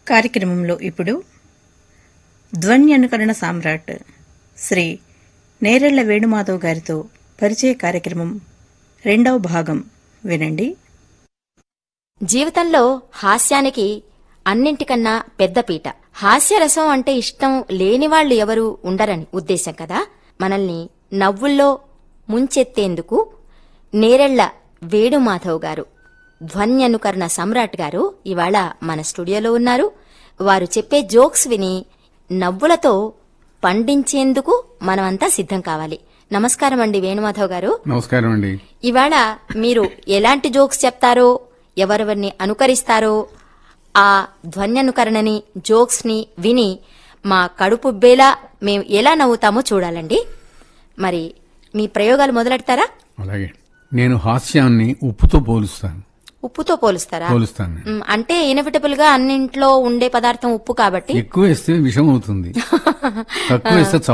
కార్యక్రమంలో ఇప్పుడు ధ్వన్యనుకరణ సామ్రాట్ శ్రీ నేరెళ్ల వేణుమాధవ్ గారితో పరిచయ కార్యక్రమం రెండవ భాగం వినండి జీవితంలో హాస్యానికి అన్నింటికన్నా పెద్దపీట హాస్యరసం అంటే ఇష్టం లేనివాళ్లు ఎవరు ఉండరని ఉద్దేశం కదా మనల్ని నవ్వుల్లో ముంచెత్తేందుకు నేరెళ్ల వేణుమాధవ్ గారు ధ్వన్యనుకరణ సమ్రాట్ గారు ఇవాళ మన స్టూడియోలో ఉన్నారు వారు చెప్పే జోక్స్ విని నవ్వులతో పండించేందుకు మనమంతా సిద్ధం కావాలి నమస్కారం అండి వేణుమాధవ్ గారు నమస్కారం అండి ఇవాళ మీరు ఎలాంటి జోక్స్ చెప్తారో ఎవరెవరిని అనుకరిస్తారో ఆ ధ్వన్యనుకరణని జోక్స్ ని విని మా కడుపుబ్బేలా మేము ఎలా నవ్వుతామో చూడాలండి మరి మీ ప్రయోగాలు మొదలెడతారా అలాగే నేను హాస్యాన్ని ఉప్పుతో పోలుస్తాను ఉప్పుతో పోలుస్తారా పోలుస్తాను మ్, అంటే ఇన్ఎవిటబుల్ గా అన్నింట్లో ఉండే పదార్థం ఉప్పు కాబట్టి ఎక్కువ వేస్తే విషం అవుతుంది తక్కువ వేస్తే